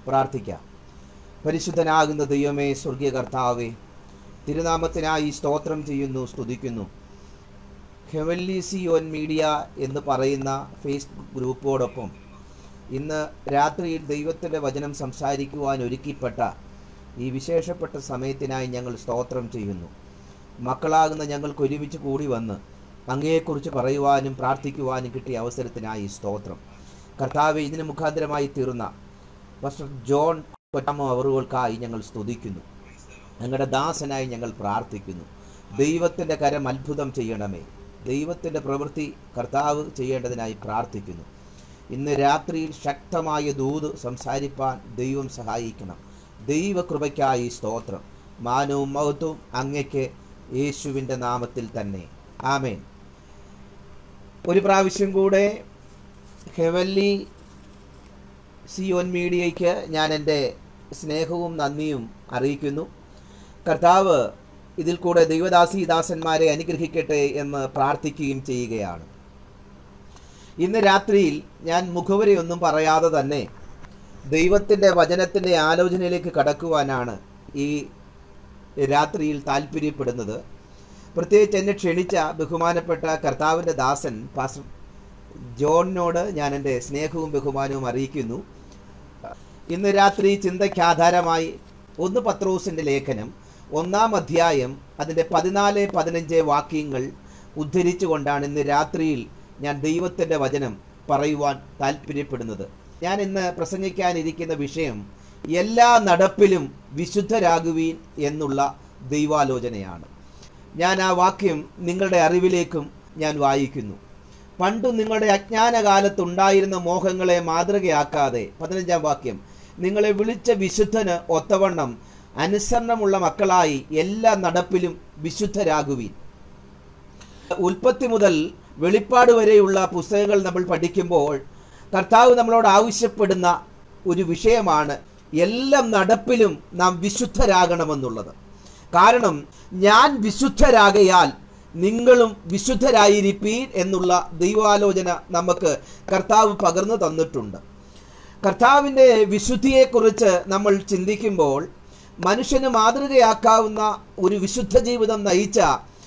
പ്രാർത്ഥിക്കാം പരിശുദ്ധനാകുന്ന ദൈവമേ സ്വർഗീയ കർത്താവേ തിരുനാമത്തിനായി സ്തോത്രം ചെയ്യുന്നു സ്തുതിക്കുന്നു ഹെവൻലി സി ഓൻ മീഡിയ എന്ന് പറയുന്ന ഫേസ്ബുക്ക് ഗ്രൂപ്പോടൊപ്പം ഇന്ന് രാത്രിയിൽ ദൈവത്തിൻ്റെ വചനം സംസാരിക്കുവാൻ ഒരുക്കിപ്പെട്ട ഈ വിശേഷപ്പെട്ട സമയത്തിനായി ഞങ്ങൾ സ്തോത്രം ചെയ്യുന്നു മക്കളാകുന്ന ഞങ്ങൾക്ക് ഒരുമിച്ച് കൂടി വന്ന് അങ്ങയെക്കുറിച്ച് പറയുവാനും പ്രാർത്ഥിക്കുവാനും കിട്ടിയ അവസരത്തിനായി സ്തോത്രം കർത്താവ് ഇതിന് മുഖാന്തരമായി തീർന്ന ഫസ്റ്റർ ജോൺ കൊറ്റാമോ അവറുകൾക്കായി ഞങ്ങൾ സ്തുതിക്കുന്നു ഞങ്ങളുടെ ദാസനായി ഞങ്ങൾ പ്രാർത്ഥിക്കുന്നു ദൈവത്തിൻ്റെ കരം അത്ഭുതം ചെയ്യണമേ ദൈവത്തിൻ്റെ പ്രവൃത്തി കർത്താവ് ചെയ്യേണ്ടതിനായി പ്രാർത്ഥിക്കുന്നു ഇന്ന് രാത്രിയിൽ ശക്തമായ ദൂത് സംസാരിപ്പാൻ ദൈവം സഹായിക്കണം ദൈവകൃപയ്ക്കായി സ്തോത്രം മാനവും മഹത്വവും അങ്ങയ്ക്ക് യേശുവിൻ്റെ നാമത്തിൽ തന്നെ ആമേൻ ഒരു പ്രാവശ്യം കൂടെ ഹെവല്ലി സിയോൻ മീഡിയയ്ക്ക് ഞാൻ എൻ്റെ സ്നേഹവും നന്ദിയും അറിയിക്കുന്നു കർത്താവ് ഇതിൽ കൂടെ ദൈവദാസി ദാസന്മാരെ അനുഗ്രഹിക്കട്ടെ എന്ന് പ്രാർത്ഥിക്കുകയും ചെയ്യുകയാണ് ഇന്ന് രാത്രിയിൽ ഞാൻ മുഖവരെയൊന്നും പറയാതെ തന്നെ ദൈവത്തിൻ്റെ വചനത്തിൻ്റെ ആലോചനയിലേക്ക് കടക്കുവാനാണ് ഈ രാത്രിയിൽ താല്പര്യപ്പെടുന്നത് പ്രത്യേകിച്ച് എന്നെ ക്ഷണിച്ച ബഹുമാനപ്പെട്ട കർത്താവിൻ്റെ ദാസൻ പാസ്റ്റർ ജോണിനോട് ഞാൻ എൻ്റെ സ്നേഹവും ബഹുമാനവും അറിയിക്കുന്നു ഇന്ന് രാത്രി ചിന്തയ്ക്ക് ആധാരമായി ഒന്ന് പത്രോസിൻ്റെ ലേഖനം ഒന്നാം അധ്യായം അതിൻ്റെ പതിനാല് പതിനഞ്ച് വാക്യങ്ങൾ ഉദ്ധരിച്ചുകൊണ്ടാണ് ഇന്ന് രാത്രിയിൽ ഞാൻ ദൈവത്തിൻ്റെ വചനം പറയുവാൻ താല്പര്യപ്പെടുന്നത് ഞാൻ ഇന്ന് പ്രസംഗിക്കാനിരിക്കുന്ന വിഷയം എല്ലാ നടപ്പിലും വിശുദ്ധരാകുവീൻ എന്നുള്ള ദൈവാലോചനയാണ് ഞാൻ ആ വാക്യം നിങ്ങളുടെ അറിവിലേക്കും ഞാൻ വായിക്കുന്നു പണ്ടു നിങ്ങളുടെ അജ്ഞാനകാലത്തുണ്ടായിരുന്ന മോഹങ്ങളെ മാതൃകയാക്കാതെ പതിനഞ്ചാം വാക്യം നിങ്ങളെ വിളിച്ച വിശുദ്ധന് ഒത്തവണ്ണം അനുസരണമുള്ള മക്കളായി എല്ലാ നടപ്പിലും വിശുദ്ധരാകുവീൻ ഉൽപ്പത്തി മുതൽ വെളിപ്പാട് വരെയുള്ള പുസ്തകങ്ങൾ നമ്മൾ പഠിക്കുമ്പോൾ കർത്താവ് നമ്മളോട് ആവശ്യപ്പെടുന്ന ഒരു വിഷയമാണ് എല്ലാ നടപ്പിലും നാം വിശുദ്ധരാകണമെന്നുള്ളത് കാരണം ഞാൻ വിശുദ്ധരാകയാൽ നിങ്ങളും വിശുദ്ധരായിരിപ്പീൻ എന്നുള്ള ദൈവാലോചന നമുക്ക് കർത്താവ് പകർന്നു തന്നിട്ടുണ്ട് കർത്താവിൻ്റെ വിശുദ്ധിയെക്കുറിച്ച് നമ്മൾ ചിന്തിക്കുമ്പോൾ മനുഷ്യന് മാതൃകയാക്കാവുന്ന ഒരു വിശുദ്ധ ജീവിതം നയിച്ച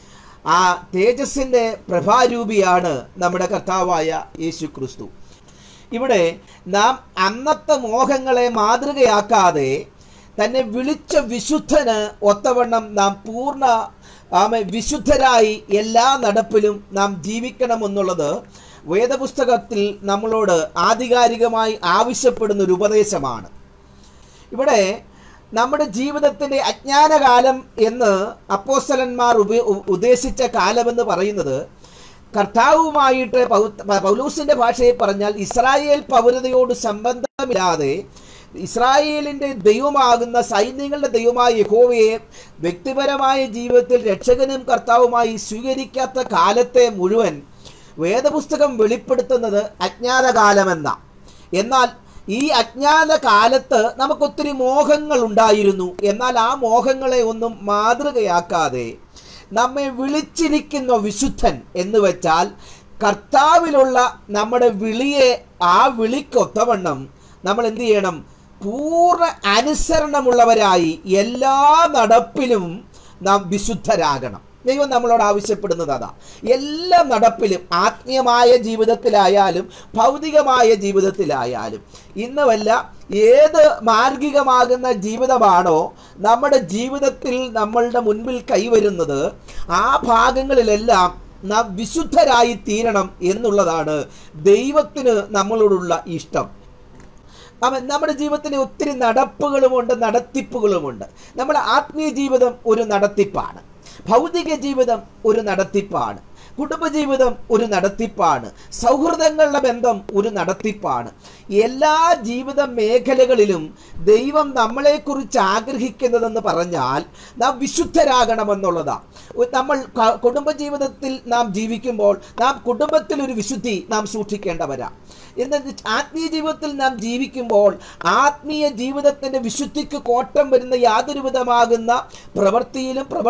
ആ തേജസ്സിൻ്റെ പ്രഭാരൂപിയാണ് നമ്മുടെ കർത്താവായ യേശു ക്രിസ്തു ഇവിടെ നാം അന്നത്തെ മോഹങ്ങളെ മാതൃകയാക്കാതെ തന്നെ വിളിച്ച വിശുദ്ധന് ഒത്തവണ്ണം നാം പൂർണ്ണ ആമെ വിശുദ്ധരായി എല്ലാ നടപ്പിലും നാം ജീവിക്കണമെന്നുള്ളത് വേദപുസ്തകത്തിൽ നമ്മളോട് ആധികാരികമായി ആവശ്യപ്പെടുന്ന ഒരു ഉപദേശമാണ് ഇവിടെ നമ്മുടെ ജീവിതത്തിൻ്റെ അജ്ഞാനകാലം എന്ന് അപ്പോസ്തലന്മാർ ഉപ ഉദ്ദേശിച്ച കാലമെന്ന് പറയുന്നത് കർത്താവുമായിട്ട് പൗലൂസിന്റെ ഭാഷയിൽ പറഞ്ഞാൽ ഇസ്രായേൽ പൗരതയോട് സംബന്ധമില്ലാതെ ഇസ്രായേലിന്റെ ദൈവമാകുന്ന സൈന്യങ്ങളുടെ ദൈവമായ യഹോവയെ വ്യക്തിപരമായ ജീവിതത്തിൽ രക്ഷകനും കർത്താവുമായി സ്വീകരിക്കാത്ത കാലത്തെ മുഴുവൻ വേദപുസ്തകം വെളിപ്പെടുത്തുന്നത് അജ്ഞാതകാലമെന്ന എന്നാൽ ഈ അജ്ഞാത കാലത്ത് നമുക്കൊത്തിരി മോഹങ്ങൾ ഉണ്ടായിരുന്നു എന്നാൽ ആ മോഹങ്ങളെ ഒന്നും മാതൃകയാക്കാതെ നമ്മെ വിളിച്ചിരിക്കുന്ന വിശുദ്ധൻ എന്ന് വെച്ചാൽ കർത്താവിലുള്ള നമ്മുടെ വിളിയെ ആ വിളിക്കൊത്തവണ്ണം നമ്മൾ എന്ത് ചെയ്യണം പൂർണ്ണ അനുസരണമുള്ളവരായി എല്ലാ നടപ്പിലും നാം വിശുദ്ധരാകണം ദൈവം നമ്മളോട് ആവശ്യപ്പെടുന്നത് അതാ എല്ലാ നടപ്പിലും ആത്മീയമായ ജീവിതത്തിലായാലും ഭൗതികമായ ജീവിതത്തിലായാലും ഇന്നുമല്ല ഏത് മാർഗികമാകുന്ന ജീവിതമാണോ നമ്മുടെ ജീവിതത്തിൽ നമ്മളുടെ മുൻപിൽ കൈവരുന്നത് ആ ഭാഗങ്ങളിലെല്ലാം നാം വിശുദ്ധരായി തീരണം എന്നുള്ളതാണ് ദൈവത്തിന് നമ്മളോടുള്ള ഇഷ്ടം അവൻ നമ്മുടെ ജീവിതത്തിന് ഒത്തിരി നടപ്പുകളുമുണ്ട് നടത്തിപ്പുകളുമുണ്ട് നമ്മുടെ ആത്മീയ ജീവിതം ഒരു നടത്തിപ്പാണ് ഭൗതിക ജീവിതം ഒരു നടത്തിപ്പാണ് കുടുംബജീവിതം ഒരു നടത്തിപ്പാണ് സൗഹൃദങ്ങളുടെ ബന്ധം ഒരു നടത്തിപ്പാണ് എല്ലാ ജീവിത മേഖലകളിലും ദൈവം നമ്മളെക്കുറിച്ച് ആഗ്രഹിക്കുന്നതെന്ന് പറഞ്ഞാൽ നാം വിശുദ്ധരാകണമെന്നുള്ളതാണ് നമ്മൾ ക- കുടുംബജീവിതത്തിൽ നാം ജീവിക്കുമ്പോൾ നാം കുടുംബത്തിൽ ഒരു വിശുദ്ധി നാം സൂക്ഷിക്കേണ്ടവരാ എന്ന് ആത്മീയ ജീവിതത്തിൽ നാം ജീവിക്കുമ്പോൾ ആത്മീയ ജീവിതത്തിന്റെ വിശുദ്ധിക്ക് കോട്ടം വരുന്ന യാതൊരു വിധമാകുന്ന പ്രവൃത്തിയിലും പ്രവർത്തനങ്ങളിലും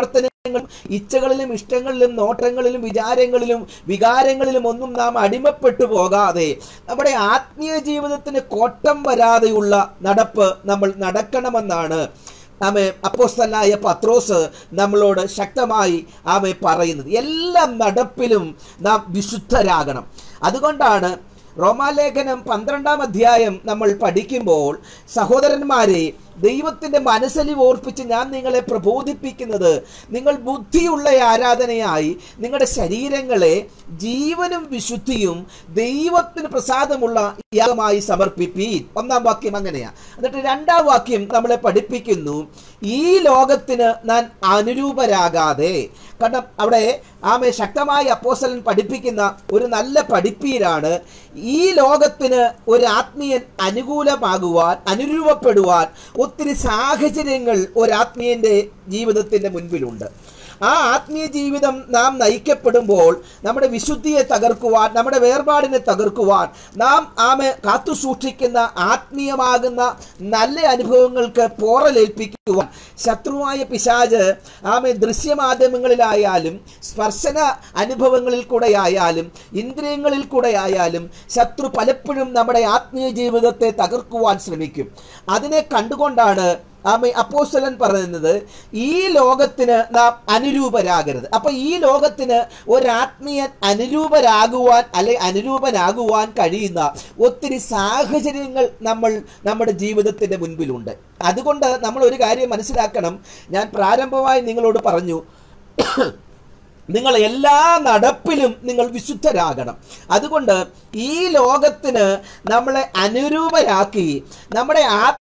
ഇച്ഛകളിലും ഇഷ്ടങ്ങളിലും നോട്ടങ്ങളിലും വിചാരങ്ങളിലും വികാരങ്ങളിലും ഒന്നും നാം അടിമപ്പെട്ടു പോകാതെ നമ്മുടെ ആത്മീയ ജീവിതത്തിന് കോട്ടം വരാതെയുള്ള നടപ്പ് നമ്മൾ നടക്കണമെന്നാണ് ആമെ അപ്പോസ്തലായ പത്രോസ് നമ്മളോട് ശക്തമായി ആമെ പറയുന്നത് എല്ലാ നടപ്പിലും നാം വിശുദ്ധരാകണം അതുകൊണ്ടാണ് റോമാലേഖനം പന്ത്രണ്ടാം അധ്യായം നമ്മൾ പഠിക്കുമ്പോൾ സഹോദരന്മാരെ ദൈവത്തിന്റെ മനസ്സലി ഓർപ്പിച്ച് ഞാൻ നിങ്ങളെ പ്രബോധിപ്പിക്കുന്നത് നിങ്ങൾ ബുദ്ധിയുള്ള ആരാധനയായി നിങ്ങളുടെ ശരീരങ്ങളെ ജീവനും വിശുദ്ധിയും ദൈവത്തിന് പ്രസാദമുള്ള യാഗമായി സമർപ്പിപ്പീൻ ഒന്നാം വാക്യം അങ്ങനെയാ എന്നിട്ട് രണ്ടാം വാക്യം നമ്മളെ പഠിപ്പിക്കുന്നു ഈ ലോകത്തിന് ഞാൻ അനുരൂപരാകാതെ കാരണം അവിടെ ആമെ ശക്തമായി അപ്പോസലൻ പഠിപ്പിക്കുന്ന ഒരു നല്ല പഠിപ്പീരാണ് ഈ ലോകത്തിന് ഒരു ആത്മീയൻ അനുകൂലമാകുവാൻ അനുരൂപപ്പെടുവാൻ ഒത്തിരി സാഹചര്യങ്ങൾ ഒരു ആത്മീയന്റെ ജീവിതത്തിന്റെ മുൻപിലുണ്ട് ആ ആത്മീയ ജീവിതം നാം നയിക്കപ്പെടുമ്പോൾ നമ്മുടെ വിശുദ്ധിയെ തകർക്കുവാൻ നമ്മുടെ വേർപാടിനെ തകർക്കുവാൻ നാം ആമെ കാത്തു സൂക്ഷിക്കുന്ന ആത്മീയമാകുന്ന നല്ല അനുഭവങ്ങൾക്ക് പോറലേൽപ്പിക്കുവാൻ ശത്രുവായ പിശാജ് ആമെ ദൃശ്യമാധ്യമങ്ങളിലായാലും സ്പർശന അനുഭവങ്ങളിൽ കൂടെ ആയാലും ഇന്ദ്രിയങ്ങളിൽ കൂടെ ആയാലും ശത്രു പലപ്പോഴും നമ്മുടെ ആത്മീയ ജീവിതത്തെ തകർക്കുവാൻ ശ്രമിക്കും അതിനെ കണ്ടുകൊണ്ടാണ് ആമ അപ്പോസ്തലൻ പറയുന്നത് ഈ ലോകത്തിന് നാം അനുരൂപരാകരുത് അപ്പൊ ഈ ലോകത്തിന് ഒരാത്മീയൻ അനുരൂപരാകുവാൻ അല്ലെ അനുരൂപനാകുവാൻ കഴിയുന്ന ഒത്തിരി സാഹചര്യങ്ങൾ നമ്മൾ നമ്മുടെ ജീവിതത്തിന്റെ മുൻപിലുണ്ട് അതുകൊണ്ട് നമ്മൾ ഒരു കാര്യം മനസ്സിലാക്കണം ഞാൻ പ്രാരംഭമായി നിങ്ങളോട് പറഞ്ഞു നിങ്ങൾ എല്ലാ നടപ്പിലും നിങ്ങൾ വിശുദ്ധരാകണം അതുകൊണ്ട് ഈ ലോകത്തിന് നമ്മളെ അനുരൂപരാക്കി നമ്മുടെ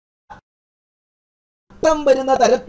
ആട്ടം വരുന്ന തരത്തിൽ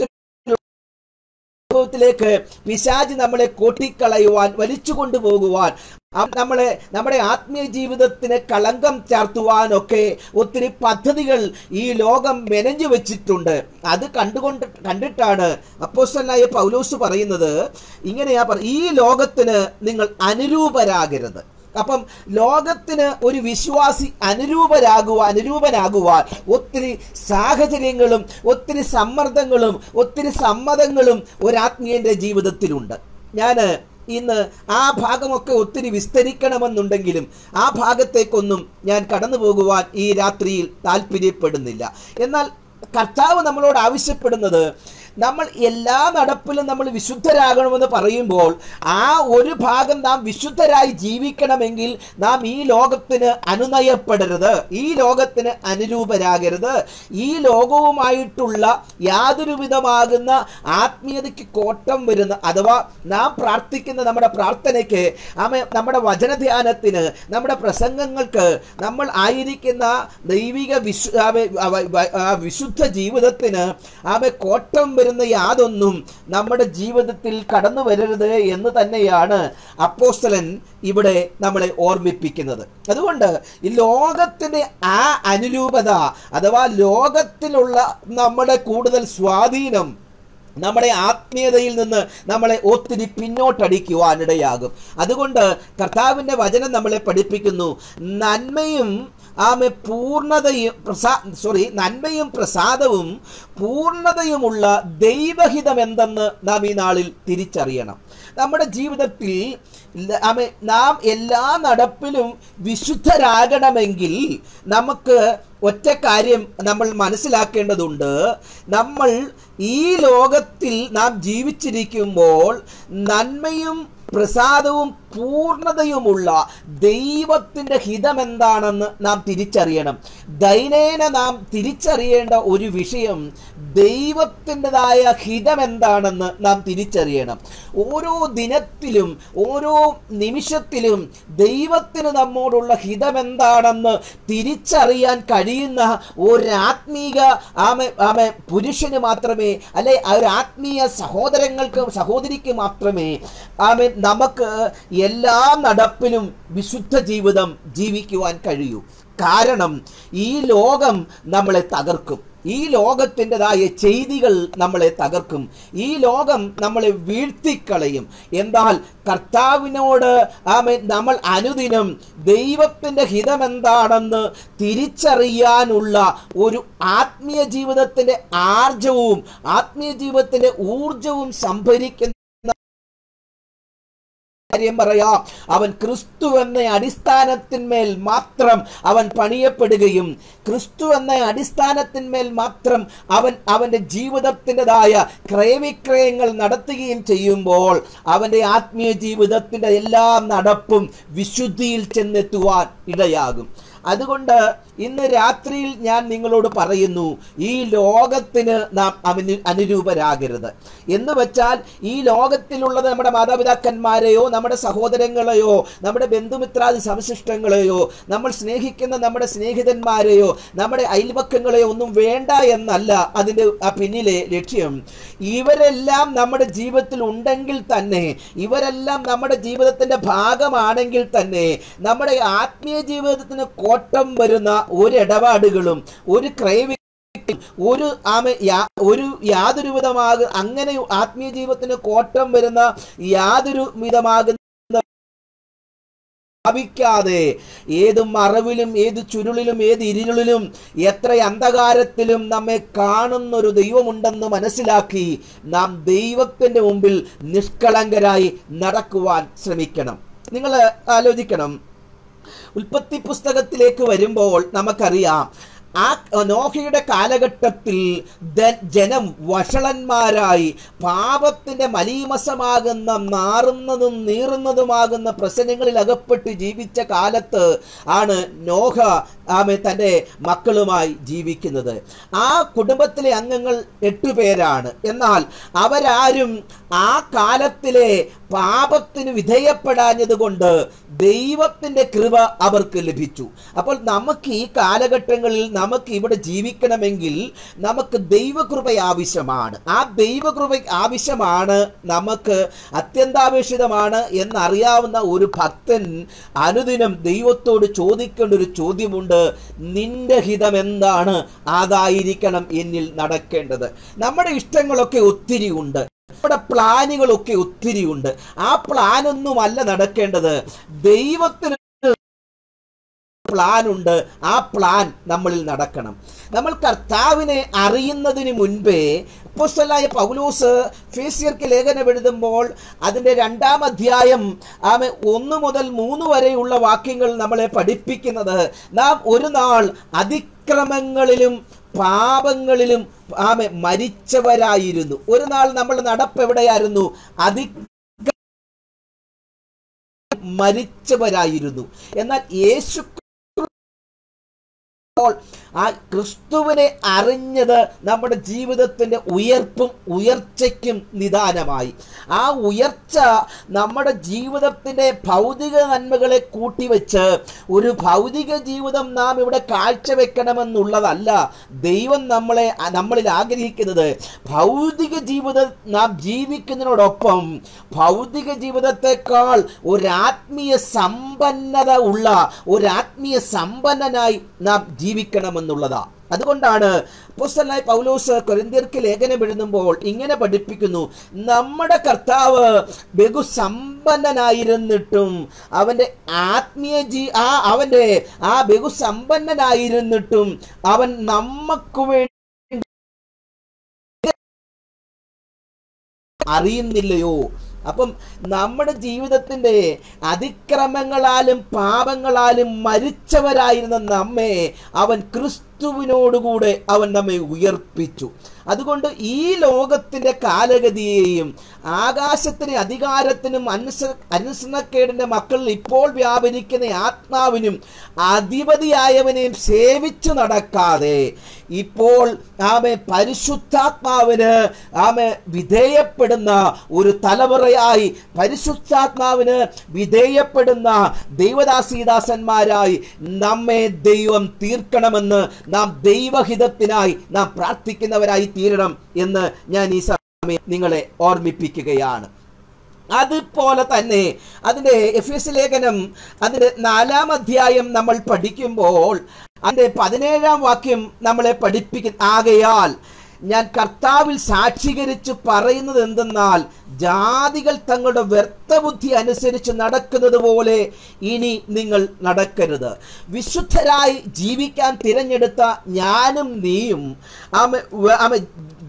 ത്തിലേക്ക് പിശാജ് നമ്മളെ കൊട്ടിക്കളയുവാൻ വലിച്ചു കൊണ്ടുപോകുവാൻ അവ- നമ്മളെ നമ്മുടെ ആത്മീയ ജീവിതത്തിന് കളങ്കം ചാർത്തുവാനൊക്കെ ഒത്തിരി പദ്ധതികൾ ഈ ലോകം മെനഞ്ഞു വെച്ചിട്ടുണ്ട് അത് കണ്ടുകൊണ്ട് കണ്ടിട്ടാണ് അപ്പോസ്റ്റലായ പൗലോസ് പറയുന്നത് ഇങ്ങനെയാ പറ ഈ ലോകത്തിന് നിങ്ങൾ അനുരൂപരാകരുത് അപ്പം ലോകത്തിന് ഒരു വിശ്വാസി അനുരൂപരാകുവാൻ അനുരൂപനാകുവാൻ ഒത്തിരി സാഹചര്യങ്ങളും ഒത്തിരി സമ്മർദ്ദങ്ങളും ഒത്തിരി സമ്മതങ്ങളും ഒരാത്മീയന്റെ ജീവിതത്തിലുണ്ട് ഞാൻ ഇന്ന് ആ ഭാഗമൊക്കെ ഒത്തിരി വിസ്തരിക്കണമെന്നുണ്ടെങ്കിലും ആ ഭാഗത്തേക്കൊന്നും ഞാൻ കടന്നു പോകുവാൻ ഈ രാത്രിയിൽ താല്പര്യപ്പെടുന്നില്ല എന്നാൽ കർത്താവ് നമ്മളോട് ആവശ്യപ്പെടുന്നത് നമ്മൾ എല്ലാ നടപ്പിലും നമ്മൾ വിശുദ്ധരാകണമെന്ന് പറയുമ്പോൾ ആ ഒരു ഭാഗം നാം വിശുദ്ധരായി ജീവിക്കണമെങ്കിൽ നാം ഈ ലോകത്തിന് അനുനയപ്പെടരുത് ഈ ലോകത്തിന് അനുരൂപരാകരുത് ഈ ലോകവുമായിട്ടുള്ള യാതൊരു വിധമാകുന്ന ആത്മീയതയ്ക്ക് കോട്ടം വരുന്ന അഥവാ നാം പ്രാർത്ഥിക്കുന്ന നമ്മുടെ പ്രാർത്ഥനയ്ക്ക് ആമ നമ്മുടെ വചനധ്യാനത്തിന് നമ്മുടെ പ്രസംഗങ്ങൾക്ക് നമ്മൾ ആയിരിക്കുന്ന ദൈവിക വിശു ആമെ- അവ- വ- ആ വിശുദ്ധ ജീവിതത്തിന് ആമെ കോട്ടം വരുന്ന യാതൊന്നും നമ്മുടെ ജീവിതത്തിൽ കടന്നു വരരുത് എന്ന് തന്നെയാണ് അപ്പോസ്തലൻ ഇവിടെ നമ്മളെ ഓർമ്മിപ്പിക്കുന്നത് അതുകൊണ്ട് ഈ ലോകത്തിന്റെ ആ അനുരൂപത അഥവാ ലോകത്തിലുള്ള നമ്മുടെ കൂടുതൽ സ്വാധീനം നമ്മുടെ ആത്മീയതയിൽ നിന്ന് നമ്മളെ ഒത്തിരി പിന്നോട്ടടിക്കുവാനിടയാകും അതുകൊണ്ട് കർത്താവിൻ്റെ വചനം നമ്മളെ പഠിപ്പിക്കുന്നു നന്മയും ആമെ പൂർണ്ണതയും പ്രസാ സോറി നന്മയും പ്രസാദവും പൂർണ്ണതയുമുള്ള ദൈവഹിതം എന്തെന്ന് നാം ഈ നാളിൽ തിരിച്ചറിയണം നമ്മുടെ ജീവിതത്തിൽ ല- ആമെ നാം എല്ലാ നടപ്പിലും വിശുദ്ധരാകണമെങ്കിൽ നമുക്ക് ഒറ്റ കാര്യം നമ്മൾ മനസ്സിലാക്കേണ്ടതുണ്ട് നമ്മൾ ഈ ലോകത്തിൽ നാം ജീവിച്ചിരിക്കുമ്പോൾ നന്മയും പ്രസാദവും പൂർണ്ണതയുമുള്ള ദൈവത്തിൻ്റെ ഹിതം എന്താണെന്ന് നാം തിരിച്ചറിയണം ദൈനേന നാം തിരിച്ചറിയേണ്ട ഒരു വിഷയം ദൈവത്തിൻ്റെതായ ഹിതം എന്താണെന്ന് നാം തിരിച്ചറിയണം ഓരോ ദിനത്തിലും ഓരോ നിമിഷത്തിലും ദൈവത്തിന് നമ്മോടുള്ള ഹിതം എന്താണെന്ന് തിരിച്ചറിയാൻ കഴിയുന്ന ഒരാത്മീക ആമ ആമ പുരുഷന് മാത്രമേ അല്ലെ ആ ഒരു ആത്മീയ സഹോദരങ്ങൾക്ക് സഹോദരിക്ക് മാത്രമേ ആമ നമുക്ക് എല്ലാ നടപ്പിലും വിശുദ്ധ ജീവിതം ജീവിക്കുവാൻ കഴിയൂ കാരണം ഈ ലോകം നമ്മളെ തകർക്കും ഈ ലോകത്തിൻ്റെതായ ചെയ്തികൾ നമ്മളെ തകർക്കും ഈ ലോകം നമ്മളെ വീഴ്ത്തിക്കളയും എന്നാൽ കർത്താവിനോട് ആമെ നമ്മൾ അനുദിനം ദൈവത്തിൻ്റെ ഹിതം എന്താണെന്ന് തിരിച്ചറിയാനുള്ള ഒരു ആത്മീയ ജീവിതത്തിൻ്റെ ആർജവും ആത്മീയ ജീവിതത്തിൻ്റെ ഊർജവും സംഭരിക്കുന്ന കാര്യം പറയാം അവൻ ക്രിസ്തു എന്ന അടിസ്ഥാനത്തിന്മേൽ മാത്രം അവൻ പണിയപ്പെടുകയും ക്രിസ്തു എന്ന അടിസ്ഥാനത്തിന്മേൽ മാത്രം അവൻ അവന്റെ ജീവിതത്തിൻ്റെതായ ക്രയവിക്രയങ്ങൾ നടത്തുകയും ചെയ്യുമ്പോൾ അവന്റെ ആത്മീയ ജീവിതത്തിന്റെ എല്ലാ നടപ്പും വിശുദ്ധിയിൽ ചെന്നെത്തുവാൻ ഇടയാകും അതുകൊണ്ട് ഇന്ന് രാത്രിയിൽ ഞാൻ നിങ്ങളോട് പറയുന്നു ഈ ലോകത്തിന് നാം അവന് അനുരൂപരാകരുത് എന്ന് വെച്ചാൽ ഈ ലോകത്തിലുള്ളത് നമ്മുടെ മാതാപിതാക്കന്മാരെയോ നമ്മുടെ സഹോദരങ്ങളെയോ നമ്മുടെ ബന്ധുമിത്രാദി സംശിഷ്ടങ്ങളെയോ നമ്മൾ സ്നേഹിക്കുന്ന നമ്മുടെ സ്നേഹിതന്മാരെയോ നമ്മുടെ അയൽപക്കങ്ങളെയോ ഒന്നും വേണ്ട എന്നല്ല അതിൻ്റെ ആ പിന്നിലെ ലക്ഷ്യം ഇവരെല്ലാം നമ്മുടെ ജീവിതത്തിൽ ഉണ്ടെങ്കിൽ തന്നെ ഇവരെല്ലാം നമ്മുടെ ജീവിതത്തിന്റെ ഭാഗമാണെങ്കിൽ തന്നെ നമ്മുടെ ആത്മീയ ജീവിതത്തിന് കോട്ടം വരുന്ന ഒരു ഇടപാടുകളും ഒരു ക്രൈവി ഒരു ആമ യാ- ഒരു യാതൊരു വിധമാക അങ്ങനെ ആത്മീയ ജീവിതത്തിന് കോട്ടം വരുന്ന യാതൊരു വിധമാകുന്ന സ്ഥാപിക്കാതെ ഏത് മറവിലും ഏത് ചുരുളിലും ഏത് ഇരുളിലും എത്ര അന്ധകാരത്തിലും നമ്മെ കാണുന്ന ഒരു ദൈവമുണ്ടെന്ന് മനസ്സിലാക്കി നാം ദൈവത്തിന്റെ മുമ്പിൽ നിഷ്കളങ്കരായി നടക്കുവാൻ ശ്രമിക്കണം നിങ്ങൾ ആലോചിക്കണം ഉൽപ്പത്തി പുസ്തകത്തിലേക്ക് വരുമ്പോൾ നമുക്കറിയാം ആ നോഹയുടെ കാലഘട്ടത്തിൽ ദ- ജനം വഷളന്മാരായി പാപത്തിന്റെ മലീമസമാകുന്ന നാറുന്നതും നീറുന്നതുമാകുന്ന പ്രശ്നങ്ങളിൽ അകപ്പെട്ട് ജീവിച്ച കാലത്ത് ആണ് നോഹ ആമെ തൻ്റെ മക്കളുമായി ജീവിക്കുന്നത് ആ കുടുംബത്തിലെ അംഗങ്ങൾ എട്ടുപേരാണ് എന്നാൽ അവരാരും ആ കാലത്തിലെ പാപത്തിന് വിധേയപ്പെടാഞ്ഞതുകൊണ്ട് ദൈവത്തിന്റെ കൃപ അവർക്ക് ലഭിച്ചു അപ്പോൾ നമുക്ക് ഈ കാലഘട്ടങ്ങളിൽ നമുക്ക് ഇവിടെ ജീവിക്കണമെങ്കിൽ നമുക്ക് ദൈവകൃപ ആവശ്യമാണ് ആ ദൈവകൃപ ആവശ്യമാണ് നമുക്ക് അത്യന്താപേക്ഷിതമാണ് എന്നറിയാവുന്ന ഒരു ഭക്തൻ അനുദിനം ദൈവത്തോട് ചോദിക്കേണ്ട ഒരു ചോദ്യമുണ്ട് നിന്റെ ഹിതം എന്താണ് അതായിരിക്കണം എന്നിൽ നടക്കേണ്ടത് നമ്മുടെ ഇഷ്ടങ്ങളൊക്കെ ഒത്തിരി ഉണ്ട് നമ്മുടെ പ്ലാനുകളൊക്കെ ഒത്തിരി ഉണ്ട് ആ പ്ലാനൊന്നുമല്ല നടക്കേണ്ടത് ദൈവത്തിന് പ്ലാൻ ഉണ്ട് ആ പ്ലാൻ നമ്മളിൽ നടക്കണം നമ്മൾ കർത്താവിനെ അറിയുന്നതിന് മുൻപേ അപ്പോസ്തലനായ പൗലോസ് ഫേസ്യർക്ക് ലേഖനം എഴുതുമ്പോൾ അതിൻ്റെ രണ്ടാം അധ്യായം ആമെ ഒന്ന് മുതൽ മൂന്ന് വരെയുള്ള വാക്യങ്ങൾ നമ്മളെ പഠിപ്പിക്കുന്നത് നാം ഒരു നാൾ അതിക്രമങ്ങളിലും പാപങ്ങളിലും ആമെ മരിച്ചവരായിരുന്നു ഒരു നാൾ നമ്മൾ നടപ്പ് എവിടെയായിരുന്നു അതി മരിച്ചവരായിരുന്നു എന്നാൽ യേശു അപ്പോൾ ആ ക്രിസ്തുവിനെ അറിഞ്ഞത് നമ്മുടെ ജീവിതത്തിന്റെ ഉയർപ്പും ഉയർച്ചയ്ക്കും നിദാനമായി ആ ഉയർച്ച നമ്മുടെ ജീവിതത്തിന്റെ ഭൗതിക നന്മകളെ കൂട്ടിവെച്ച് ഒരു ഭൗതിക ജീവിതം നാം ഇവിടെ കാഴ്ചവെക്കണമെന്നുള്ളതല്ല ദൈവം നമ്മളെ നമ്മളിൽ ആഗ്രഹിക്കുന്നത് ഭൗതിക ജീവിതം നാം ജീവിക്കുന്നതിനോടൊപ്പം ഭൗതിക ജീവിതത്തെക്കാൾ ഒരാത്മീയ സമ്പന്നത ഉള്ള ഒരാത്മീയ സമ്പന്നനായി നാം ജീവിക്കണമെന്നുള്ളതാ അതുകൊണ്ടാണ് അപ്പോസ്തലനായ പൗലോസ് കൊരിന്ത്യർക്ക് ലേഖനം എഴുതുമ്പോൾ ഇങ്ങനെ പഠിപ്പിക്കുന്നു നമ്മുടെ കർത്താവ് ബഹുസമ്പന്നനായിരുന്നിട്ടും അവന്റെ ആത്മീയ ജീ ആ അവന്റെ ആ ബഹുസമ്പന്നനായിരുന്നിട്ടും അവൻ നമുക്ക് വേണ്ടി അറിയുന്നില്ലയോ അപ്പം നമ്മുടെ ജീവിതത്തിൻ്റെ അതിക്രമങ്ങളാലും പാപങ്ങളാലും മരിച്ചവരായിരുന്ന നമ്മെ അവൻ ക്രിസ്തുവിനോടുകൂടെ അവൻ നമ്മെ ഉയർപ്പിച്ചു അതുകൊണ്ട് ഈ ലോകത്തിൻ്റെ കാലഗതിയെയും ആകാശത്തിന് അധികാരത്തിനും അനുസ അനുസരണക്കേടിൻ്റെ മക്കളിൽ ഇപ്പോൾ വ്യാപരിക്കുന്ന ആത്മാവിനും അധിപതിയായവനെയും സേവിച്ചു നടക്കാതെ ഇപ്പോൾ ആമെ പരിശുദ്ധാത്മാവിന് ആമെ വിധേയപ്പെടുന്ന ഒരു തലമുറയായി പരിശുദ്ധാത്മാവിന് വിധേയപ്പെടുന്ന ദൈവദാസീദാസന്മാരായി നമ്മെ ദൈവം തീർക്കണമെന്ന് നാം ദൈവഹിതത്തിനായി നാം പ്രാർത്ഥിക്കുന്നവരായി തീരണം എന്ന് ഞാൻ ഈ സമയം നിങ്ങളെ ഓർമ്മിപ്പിക്കുകയാണ് അതുപോലെ തന്നെ അതിൻ്റെ എഫ് എസ് ലേഖനം അതിൻ്റെ നാലാം അധ്യായം നമ്മൾ പഠിക്കുമ്പോൾ അതിൻ്റെ പതിനേഴാം വാക്യം നമ്മളെ പഠിപ്പിക്കുന്ന ആകയാൽ ഞാൻ കർത്താവിൽ സാക്ഷീകരിച്ച് പറയുന്നത് എന്തെന്നാൽ ജാതികൾ തങ്ങളുടെ വ്യർത്ഥബുദ്ധി അനുസരിച്ച് നടക്കുന്നത് പോലെ ഇനി നിങ്ങൾ നടക്കരുത് വിശുദ്ധരായി ജീവിക്കാൻ തിരഞ്ഞെടുത്ത ഞാനും നീയും ആമ വ- ആമ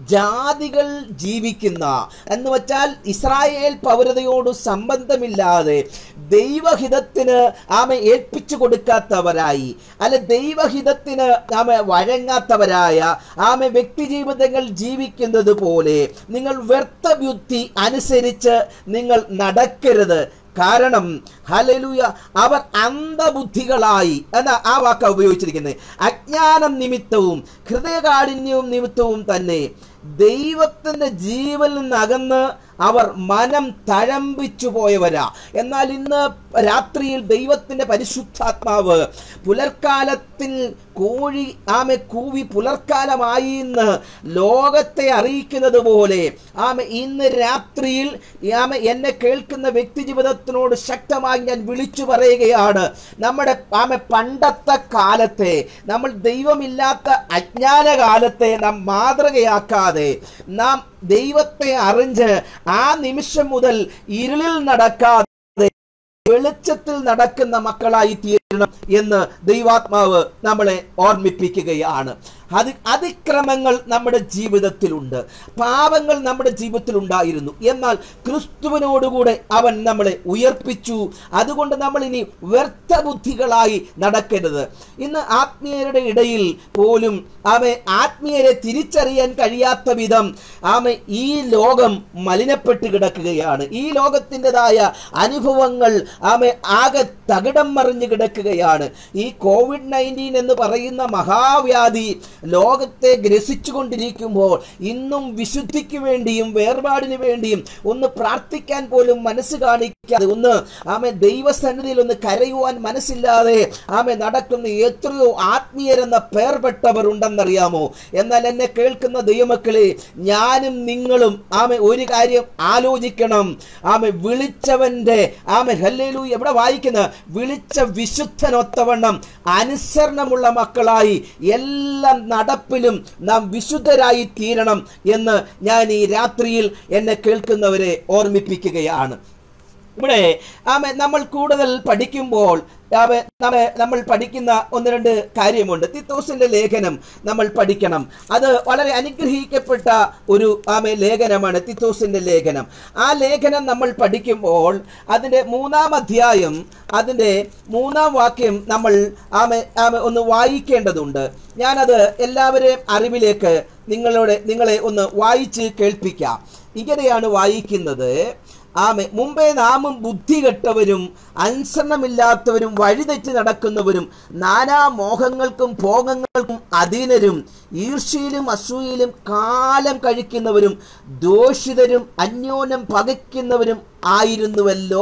ജാതികൾ ജീവിക്കുന്ന എന്ന് വെച്ചാൽ ഇസ്രായേൽ പൗരതയോട് സംബന്ധമില്ലാതെ ദൈവഹിതത്തിന് ആമ ഏൽപ്പിച്ചു കൊടുക്കാത്തവരായി അല്ല ദൈവഹിതത്തിന് ആമ വഴങ്ങാത്തവരായ ആമ വ്യക്തി ജീവിതങ്ങൾ ജീവിക്കുന്നത് പോലെ നിങ്ങൾ വ്യർത്ഥ ബുദ്ധി അനുസരിച്ച് നിങ്ങൾ നടക്കരുത് കാരണം ഹലലുയ അവർ അന്ധബുദ്ധികളായി എന്ന ആ വാക്ക ഉപയോഗിച്ചിരിക്കുന്നത് അജ്ഞാനം നിമിത്തവും ഹൃദയകാഠിന്യവും നിമിത്തവും തന്നെ ദൈവത്തിന്റെ ജീവനിൽ നിന്നകന്ന് അവർ മനം തഴമ്പിച്ചു പോയവരാ എന്നാൽ ഇന്ന് രാത്രിയിൽ ദൈവത്തിന്റെ പരിശുദ്ധാത്മാവ് പുലർക്കാലത്തിൽ കോഴി ആമെ കൂവി പുലർക്കാലമായി എന്ന് ലോകത്തെ അറിയിക്കുന്നത് പോലെ ആമെ ഇന്ന് രാത്രിയിൽ ആമെ എന്നെ കേൾക്കുന്ന വ്യക്തി ജീവിതത്തിനോട് ശക്തമായി ഞാൻ വിളിച്ചു പറയുകയാണ് നമ്മുടെ ആമെ പണ്ടത്തെ കാലത്തെ നമ്മൾ ദൈവമില്ലാത്ത അജ്ഞാന കാലത്തെ നാം മാതൃകയാക്കാതെ നാം ദൈവത്തെ അറിഞ്ഞ് ആ നിമിഷം മുതൽ ഇരുളിൽ നടക്കാതെ വെളിച്ചത്തിൽ നടക്കുന്ന മക്കളായി തീരണം എന്ന് ദൈവാത്മാവ് നമ്മളെ ഓർമ്മിപ്പിക്കുകയാണ് അത് അതിക്രമങ്ങൾ നമ്മുടെ ജീവിതത്തിലുണ്ട് പാപങ്ങൾ നമ്മുടെ ജീവിതത്തിൽ ഉണ്ടായിരുന്നു എന്നാൽ ക്രിസ്തുവിനോടുകൂടെ അവൻ നമ്മളെ ഉയർപ്പിച്ചു അതുകൊണ്ട് നമ്മൾ ഇനി വ്യർത്ഥ ബുദ്ധികളായി നടക്കരുത് ഇന്ന് ആത്മീയരുടെ ഇടയിൽ പോലും ആമെ ആത്മീയരെ തിരിച്ചറിയാൻ കഴിയാത്ത വിധം ആമെ ഈ ലോകം മലിനപ്പെട്ട് കിടക്കുകയാണ് ഈ ലോകത്തിൻ്റെതായ അനുഭവങ്ങൾ ആമെ ആകെ തകിടം മറിഞ്ഞു കിടക്കുകയാണ് ഈ കോവിഡ് നയൻറ്റീൻ എന്ന് പറയുന്ന മഹാവ്യാധി ലോകത്തെ ഗ്രസിച്ചു കൊണ്ടിരിക്കുമ്പോൾ ഇന്നും വിശുദ്ധിക്ക് വേണ്ടിയും വേർപാടിന് വേണ്ടിയും ഒന്ന് പ്രാർത്ഥിക്കാൻ പോലും മനസ്സ് കാണിക്കാതെ ഒന്ന് ആമെ ദൈവസന്നിധിയിൽ ഒന്ന് കരയുവാൻ മനസ്സില്ലാതെ ആമെ നടക്കുന്ന എത്രയോ ആത്മീയരെന്ന പേർ പെട്ടവർ ഉണ്ടെന്നറിയാമോ എന്നാൽ എന്നെ കേൾക്കുന്ന ദൈവമക്കളെ ഞാനും നിങ്ങളും ആമെ ഒരു കാര്യം ആലോചിക്കണം ആമെ വിളിച്ചവന്റെ ആമെ ഹല്ലേലു എവിടെ വായിക്കുന്ന വിളിച്ച വിശുദ്ധനൊത്തവണ്ണം അനുസരണമുള്ള മക്കളായി എല്ലാം നടപ്പിലും നാം വിശുദ്ധരായി തീരണം എന്ന് ഞാൻ ഈ രാത്രിയിൽ എന്നെ കേൾക്കുന്നവരെ ഓർമ്മിപ്പിക്കുകയാണ് ഇവിടെ ആമെ നമ്മൾ കൂടുതൽ പഠിക്കുമ്പോൾ ആമെ നമ്മെ നമ്മൾ പഠിക്കുന്ന ഒന്ന് രണ്ട് കാര്യമുണ്ട് തിത്തോസിന്റെ ലേഖനം നമ്മൾ പഠിക്കണം അത് വളരെ അനുഗ്രഹിക്കപ്പെട്ട ഒരു ആമെ ലേഖനമാണ് തിത്തോസിന്റെ ലേഖനം ആ ലേഖനം നമ്മൾ പഠിക്കുമ്പോൾ അതിൻ്റെ മൂന്നാം അധ്യായം അതിൻ്റെ മൂന്നാം വാക്യം നമ്മൾ ആമെ ആമെ ഒന്ന് വായിക്കേണ്ടതുണ്ട് ഞാനത് എല്ലാവരെയും അറിവിലേക്ക് നിങ്ങളോട് നിങ്ങളെ ഒന്ന് വായിച്ച് കേൾപ്പിക്കാം ഇങ്ങനെയാണ് വായിക്കുന്നത് ആമെ മുമ്പേ നാമും ബുദ്ധി കെട്ടവരും അനുസരണമില്ലാത്തവരും വഴിതെറ്റി നടക്കുന്നവരും നാനാ മോഹങ്ങൾക്കും ഭോഗങ്ങൾക്കും അധീനരും ഈർഷ്യയിലും അസൂയയിലും കാലം കഴിക്കുന്നവരും ദോഷിതരും അന്യോന്യം പകയ്ക്കുന്നവരും ആയിരുന്നുവല്ലോ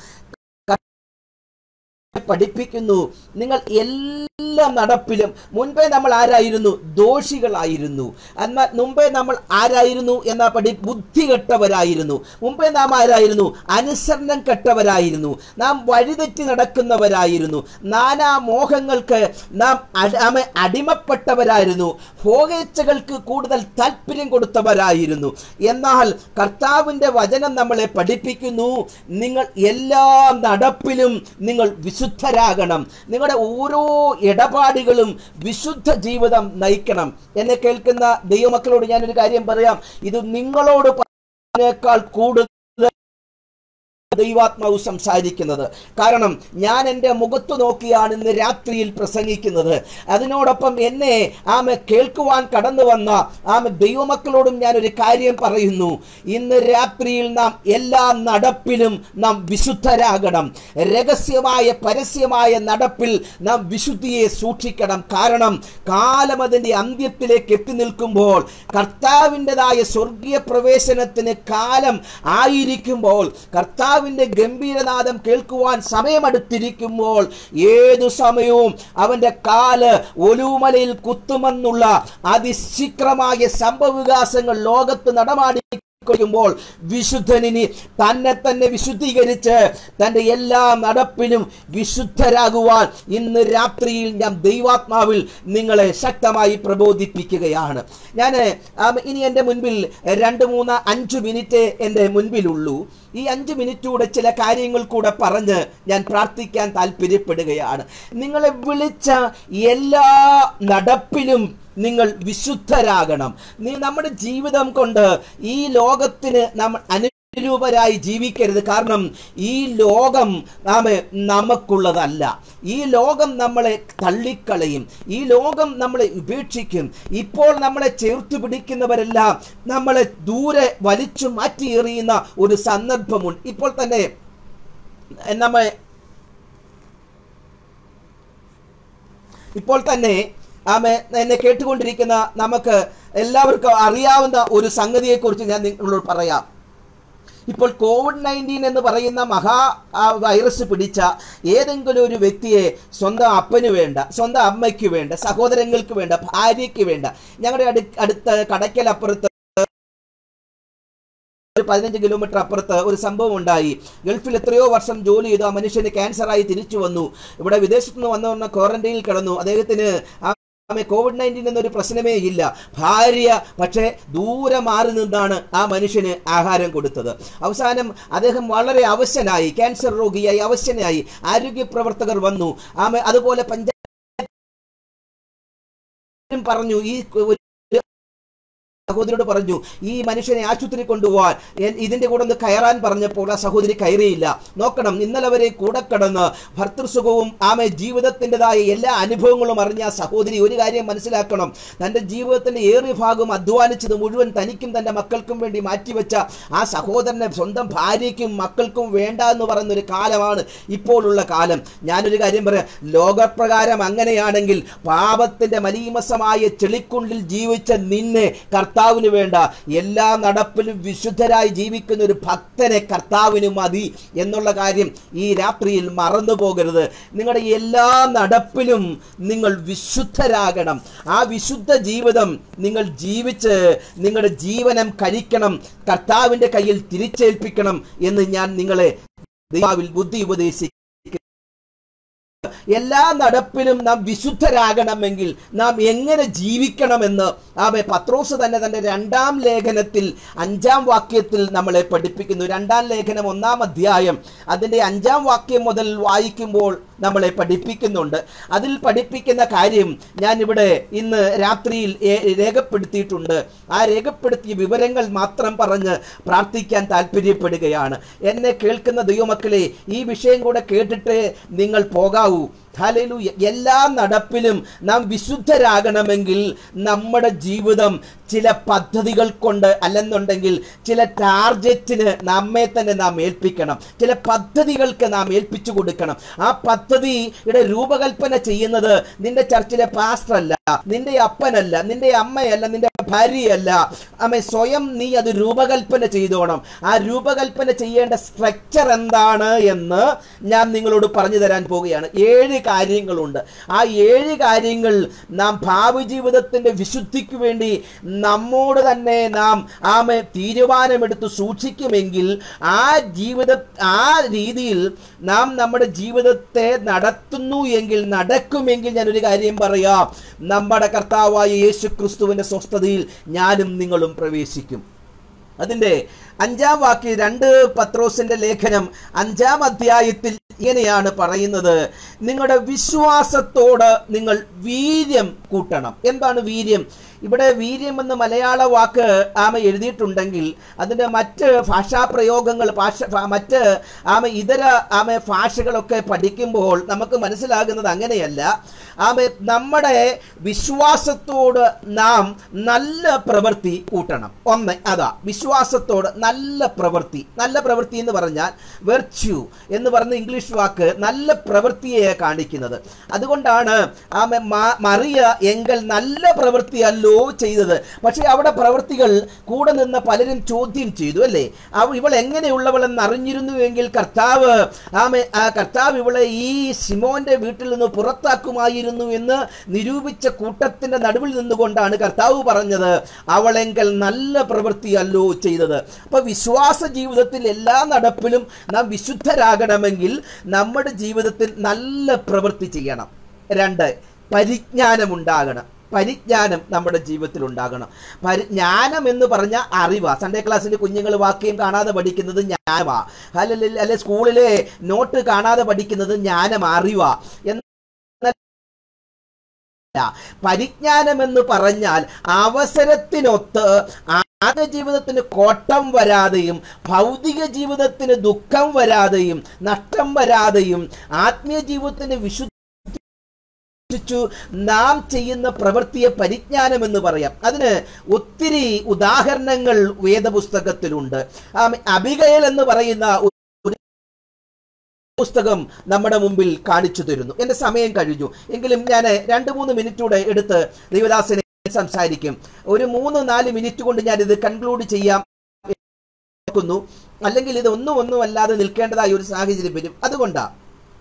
പഠിപ്പിക്കുന്നു നിങ്ങൾ എല്ലാ നടപ്പിലും മുൻപേ നമ്മൾ ആരായിരുന്നു ദോഷികളായിരുന്നു എന്നാൽ മുമ്പേ നമ്മൾ ആരായിരുന്നു എന്നാ പഠി ബുദ്ധി കെട്ടവരായിരുന്നു മുമ്പേ നാം ആരായിരുന്നു അനുസരണം കെട്ടവരായിരുന്നു നാം വഴിതെറ്റി നടക്കുന്നവരായിരുന്നു നാനാ മോഹങ്ങൾക്ക് നാം അമ അടിമപ്പെട്ടവരായിരുന്നു ഭോഗേച്ഛകൾക്ക് കൂടുതൽ താല്പര്യം കൊടുത്തവരായിരുന്നു എന്നാൽ കർത്താവിൻ്റെ വചനം നമ്മളെ പഠിപ്പിക്കുന്നു നിങ്ങൾ എല്ലാ നടപ്പിലും നിങ്ങൾ വിശുദ്ധരാകണം നിങ്ങളുടെ ഓരോ ഇടപാടുകളും വിശുദ്ധ ജീവിതം നയിക്കണം എന്നെ കേൾക്കുന്ന ദൈവമക്കളോട് ഞാനൊരു കാര്യം പറയാം ഇത് നിങ്ങളോട് പറഞ്ഞേക്കാൾ കൂടുതൽ ദൈവാത്മാവ് സംസാരിക്കുന്നത് കാരണം ഞാൻ എൻ്റെ മുഖത്ത് നോക്കിയാണ് ഇന്ന് രാത്രിയിൽ പ്രസംഗിക്കുന്നത് അതിനോടൊപ്പം എന്നെ ആമെ കേൾക്കുവാൻ കടന്നു വന്ന ആമെ ദൈവമക്കളോടും ഞാൻ ഒരു കാര്യം പറയുന്നു ഇന്ന് രാത്രിയിൽ നാം എല്ലാ നടപ്പിലും നാം വിശുദ്ധരാകണം രഹസ്യമായ പരസ്യമായ നടപ്പിൽ നാം വിശുദ്ധിയെ സൂക്ഷിക്കണം കാരണം കാലം അതിൻ്റെ അന്ത്യത്തിലേക്ക് എത്തി നിൽക്കുമ്പോൾ കർത്താവിൻ്റെതായ സ്വർഗീയ പ്രവേശനത്തിന് കാലം ആയിരിക്കുമ്പോൾ കർത്താവ് കർത്താവിന്റെ ഗംഭീരനാദം കേൾക്കുവാൻ സമയമെടുത്തിരിക്കുമ്പോൾ ഏതു സമയവും അവന്റെ കാല് ഒലുമലയിൽ കുത്തുമെന്നുള്ള അതിശീക്രമായ സംഭവവികാസങ്ങൾ ലോകത്ത് നടമാടി ുമ്പോൾ വിശുദ്ധനിനി തന്നെ തന്നെ വിശുദ്ധീകരിച്ച് തൻ്റെ എല്ലാ നടപ്പിലും വിശുദ്ധരാകുവാൻ ഇന്ന് രാത്രിയിൽ ഞാൻ ദൈവാത്മാവിൽ നിങ്ങളെ ശക്തമായി പ്രബോധിപ്പിക്കുകയാണ് ഞാൻ ഇനി എൻ്റെ മുൻപിൽ രണ്ട് മൂന്ന് അഞ്ച് മിനിറ്റ് എൻ്റെ മുൻപിലുള്ളൂ ഈ അഞ്ച് മിനിറ്റൂടെ ചില കാര്യങ്ങൾ കൂടെ പറഞ്ഞ് ഞാൻ പ്രാർത്ഥിക്കാൻ താല്പര്യപ്പെടുകയാണ് നിങ്ങളെ വിളിച്ച എല്ലാ നടപ്പിലും നിങ്ങൾ വിശുദ്ധരാകണം നീ നമ്മുടെ ജീവിതം കൊണ്ട് ഈ ലോകത്തിന് നമ്മൾ അനുരൂപരായി ജീവിക്കരുത് കാരണം ഈ ലോകം നാം നമുക്കുള്ളതല്ല ഈ ലോകം നമ്മളെ തള്ളിക്കളയും ഈ ലോകം നമ്മളെ ഉപേക്ഷിക്കും ഇപ്പോൾ നമ്മളെ ചേർത്ത് പിടിക്കുന്നവരെല്ലാം നമ്മളെ ദൂരെ വലിച്ചു മാറ്റി എറിയുന്ന ഒരു സന്ദർഭമുണ്ട് ഇപ്പോൾ തന്നെ നമ്മെ ഇപ്പോൾ തന്നെ ആമെ എന്നെ കേട്ടുകൊണ്ടിരിക്കുന്ന നമുക്ക് എല്ലാവർക്കും അറിയാവുന്ന ഒരു സംഗതിയെക്കുറിച്ച് ഞാൻ നിങ്ങളോട് പറയാം ഇപ്പോൾ കോവിഡ് നയൻറ്റീൻ എന്ന് പറയുന്ന മഹാ ആ, വൈറസ് പിടിച്ച ഏതെങ്കിലും ഒരു വ്യക്തിയെ സ്വന്തം അപ്പന് വേണ്ട സ്വന്തം അമ്മയ്ക്ക് വേണ്ട സഹോദരങ്ങൾക്ക് വേണ്ട ഭാര്യയ്ക്ക് വേണ്ട ഞങ്ങളുടെ അടു അടുത്ത കടയ്ക്കലപ്പുറത്ത് ഒരു പതിനഞ്ച് കിലോമീറ്റർ അപ്പുറത്ത് ഒരു സംഭവം ഉണ്ടായി ഗൾഫിൽ എത്രയോ വർഷം ജോലി ചെയ്തു ആ മനുഷ്യന് ക്യാൻസറായി തിരിച്ചു വന്നു ഇവിടെ വിദേശത്ത് നിന്ന് വന്ന വന്ന ക്വാറന്റൈനിൽ കിടന്നു അദ്ദേഹത്തിന് ആ ആമേ കോവിഡ് നയൻറ്റീൻ എന്നൊരു പ്രശ്നമേ ഇല്ല ഭാര്യ പക്ഷേ ദൂരെ മാറി നിന്നാണ് ആ മനുഷ്യന് ആഹാരം കൊടുത്തത് അവസാനം അദ്ദേഹം വളരെ അവശനായി ക്യാൻസർ രോഗിയായി അവശനായി ആരോഗ്യ പ്രവർത്തകർ വന്നു ആമേ അതുപോലെ പഞ്ചായത്ത് പറഞ്ഞു ഈ ഒരു സഹോദരിയോട് പറഞ്ഞു ഈ മനുഷ്യനെ ആശുപത്രി കൊണ്ടുപോകാൻ എൻ- ഇതിന്റെ കൂടെ ഒന്ന് കയറാൻ പറഞ്ഞപ്പോൾ ആ സഹോദരി കയറിയില്ല നോക്കണം ഇന്നലെ വരെ കൂടെ കടന്ന് ഭർത്തൃസുഖവും ആമെ ജീവിതത്തിൻ്റെതായ എല്ലാ അനുഭവങ്ങളും അറിഞ്ഞ ആ സഹോദരി ഒരു കാര്യം മനസ്സിലാക്കണം തൻ്റെ ജീവിതത്തിന്റെ ഏറിയ ഭാഗം അധ്വാനിച്ചത് മുഴുവൻ തനിക്കും തൻ്റെ മക്കൾക്കും വേണ്ടി മാറ്റിവെച്ച ആ സഹോദരനെ സ്വന്തം ഭാര്യയ്ക്കും മക്കൾക്കും വേണ്ട എന്ന് പറയുന്ന ഒരു കാലമാണ് ഇപ്പോഴുള്ള കാലം ഞാനൊരു കാര്യം പറയാം ലോകപ്രകാരം അങ്ങനെയാണെങ്കിൽ പാപത്തിന്റെ മലീമസമായ ചെളിക്കുണ്ടിൽ ജീവിച്ച നിന്നെ കർത്താവിന് വേണ്ട എല്ലാ നടപ്പിലും വിശുദ്ധരായി ജീവിക്കുന്ന ഒരു ഭക്തനെ കർത്താവിന് മതി എന്നുള്ള കാര്യം ഈ രാത്രിയിൽ മറന്നു പോകരുത് നിങ്ങളുടെ എല്ലാ നടപ്പിലും നിങ്ങൾ വിശുദ്ധരാകണം ആ വിശുദ്ധ ജീവിതം നിങ്ങൾ ജീവിച്ച് നിങ്ങളുടെ ജീവനം കഴിക്കണം കർത്താവിൻ്റെ കയ്യിൽ തിരിച്ചേൽപ്പിക്കണം എന്ന് ഞാൻ നിങ്ങളെ ദൈവാവിൽ ബുദ്ധി ഉപദേശിക്കും എല്ലാ നടപ്പിലും നാം വിശുദ്ധരാകണമെങ്കിൽ നാം എങ്ങനെ ജീവിക്കണമെന്ന് ആമെ പത്രോസ് തന്നെ തന്റെ രണ്ടാം ലേഖനത്തിൽ അഞ്ചാം വാക്യത്തിൽ നമ്മളെ പഠിപ്പിക്കുന്നു രണ്ടാം ലേഖനം ഒന്നാം അധ്യായം അതിൻ്റെ അഞ്ചാം വാക്യം മുതൽ വായിക്കുമ്പോൾ നമ്മളെ പഠിപ്പിക്കുന്നുണ്ട് അതിൽ പഠിപ്പിക്കുന്ന കാര്യം ഞാനിവിടെ ഇന്ന് രാത്രിയിൽ ഏ- രേഖപ്പെടുത്തിയിട്ടുണ്ട് ആ രേഖപ്പെടുത്തിയ വിവരങ്ങൾ മാത്രം പറഞ്ഞ് പ്രാർത്ഥിക്കാൻ താല്പര്യപ്പെടുകയാണ് എന്നെ കേൾക്കുന്ന ദൈവമക്കളെ ഈ വിഷയം കൂടെ കേട്ടിട്ട് നിങ്ങൾ പോകാവൂ ഹല്ലേലൂയ എല്ലാ നടപ്പിലും നാം വിശുദ്ധരാകണമെങ്കിൽ നമ്മുടെ ജീവിതം ചില പദ്ധതികൾ കൊണ്ട് അല്ലെന്നുണ്ടെങ്കിൽ ചില ടാർജറ്റിന് നമ്മെ തന്നെ നാം ഏൽപ്പിക്കണം ചില പദ്ധതികൾക്ക് നാം ഏൽപ്പിച്ചു കൊടുക്കണം ആ പദ്ധതിയുടെ രൂപകൽപ്പന ചെയ്യുന്നത് നിന്റെ ചർച്ചിലെ പാസ്റ്റർ അല്ല നിന്റെ അപ്പനല്ല നിന്റെ അമ്മയല്ല നിന്റെ ഭാര്യയല്ല അമ്മ സ്വയം നീ അത് രൂപകൽപ്പന ചെയ്തോണം ആ രൂപകൽപ്പന ചെയ്യേണ്ട സ്ട്രക്ചർ എന്താണ് എന്ന് ഞാൻ നിങ്ങളോട് പറഞ്ഞു തരാൻ പോവുകയാണ് ഏഴ് കാര്യങ്ങളുണ്ട് ആ ഏഴ് കാര്യങ്ങൾ നാം ഭാവി ജീവിതത്തിന്റെ വിശുദ്ധിക്ക് വേണ്ടി നമ്മോട് തന്നെ നാം ആമെ തീരുമാനമെടുത്ത് സൂക്ഷിക്കുമെങ്കിൽ ആ ജീവിത ആ രീതിയിൽ നാം നമ്മുടെ ജീവിതത്തെ നടത്തുന്നു എങ്കിൽ നടക്കുമെങ്കിൽ ഞാനൊരു കാര്യം പറയാം നമ്മുടെ കർത്താവായ യേശു ക്രിസ്തുവിന്റെ സ്വസ്ഥതയിൽ ഞാനും നിങ്ങളും പ്രവേശിക്കും അതിൻ്റെ അഞ്ചാം വാക്യ രണ്ട് പത്രോസിന്റെ ലേഖനം അഞ്ചാം അധ്യായത്തിൽ ഇങ്ങനെയാണ് പറയുന്നത് നിങ്ങളുടെ വിശ്വാസത്തോട് നിങ്ങൾ വീര്യം കൂട്ടണം എന്താണ് വീര്യം ഇവിടെ വീര്യം എന്ന മലയാള വാക്ക് ആമ എഴുതിയിട്ടുണ്ടെങ്കിൽ അതിൻ്റെ മറ്റ് ഭാഷാപ്രയോഗങ്ങൾ ഭാഷ ഭ- മറ്റ് ആമ ഇതര ആമ ഭാഷകളൊക്കെ പഠിക്കുമ്പോൾ നമുക്ക് മനസ്സിലാകുന്നത് അങ്ങനെയല്ല ആമ നമ്മുടെ വിശ്വാസത്തോട് നാം നല്ല പ്രവൃത്തി കൂട്ടണം ഒന്ന് അതാ വിശ്വാസത്തോട് നല്ല പ്രവൃത്തി നല്ല പ്രവൃത്തി എന്ന് പറഞ്ഞാൽ വെർച്യു എന്ന് പറയുന്ന ഇംഗ്ലീഷ് വാക്ക് നല്ല പ്രവൃത്തിയെ കാണിക്കുന്നത് അതുകൊണ്ടാണ് ആമ മ- മറിയ എങ്കൽ നല്ല പ്രവൃത്തിയല്ലോ ചെയ്തത് പക്ഷേ അവിടെ പ്രവൃത്തികൾ കൂടെ നിന്ന് പലരും ചോദ്യം ചെയ്തു അല്ലേ അവ ഇവൾ എങ്ങനെയുള്ളവളെന്ന് അറിഞ്ഞിരുന്നുവെങ്കിൽ കർത്താവ് ആമെ ആ കർത്താവ് ഇവളെ ഈ സിമോന്റെ വീട്ടിൽ നിന്ന് പുറത്താക്കുമായിരുന്നു എന്ന് നിരൂപിച്ച കൂട്ടത്തിന്റെ നടുവിൽ നിന്നുകൊണ്ടാണ് കർത്താവ് പറഞ്ഞത് അവളെങ്കിൽ നല്ല പ്രവൃത്തിയല്ലോ ചെയ്തത് അപ്പൊ വിശ്വാസ ജീവിതത്തിൽ എല്ലാ നടപ്പിലും നാം വിശുദ്ധരാകണമെങ്കിൽ നമ്മുടെ ജീവിതത്തിൽ നല്ല പ്രവൃത്തി ചെയ്യണം രണ്ട് പരിജ്ഞാനമുണ്ടാകണം പരിജ്ഞാനം നമ്മുടെ ജീവിതത്തിൽ ഉണ്ടാകണം പരിജ്ഞാനം എന്ന് പറഞ്ഞ അറിവാ സൺഡേ ക്ലാസ്സിൽ കുഞ്ഞുങ്ങൾ വാക്യം കാണാതെ പഠിക്കുന്നത് ജ്ഞാനമാ അല്ലെ അല്ലെ സ്കൂളിലെ നോട്ട് കാണാതെ പഠിക്കുന്നത് ജ്ഞാനം അറിവാ പരിജ്ഞാനം എന്ന് പറഞ്ഞാൽ അവസരത്തിനൊത്ത് ആത്മ ജീവിതത്തിന് കോട്ടം വരാതെയും ഭൗതിക ജീവിതത്തിന് ദുഃഖം വരാതെയും നഷ്ടം വരാതെയും ആത്മീയ ജീവിതത്തിന് വിശുദ്ധ നാം ചെയ്യുന്ന പ്രവൃത്തിയെ പരിജ്ഞാനം എന്ന് പറയാം അതിന് ഒത്തിരി ഉദാഹരണങ്ങൾ വേദപുസ്തകത്തിലുണ്ട് ആമേ, അബിഗയൽ എന്ന് പറയുന്ന ഒരു പുസ്തകം നമ്മുടെ മുമ്പിൽ കാണിച്ചു തരുന്നു എന്റെ സമയം കഴിഞ്ഞു എങ്കിലും ഞാൻ രണ്ട് മൂന്ന് മിനിറ്റൂടെ എടുത്ത് ദൈവദാസനെ സംസാരിക്കും ഒരു മൂന്ന് നാല് മിനിറ്റ് കൊണ്ട് ഞാൻ ഇത് കൺക്ലൂഡ് ചെയ്യാം നോക്കുന്നു അല്ലെങ്കിൽ ഇത് ഒന്നും ഒന്നും അല്ലാതെ നിൽക്കേണ്ടതായ ഒരു സാഹചര്യം വരും അതുകൊണ്ടാണ്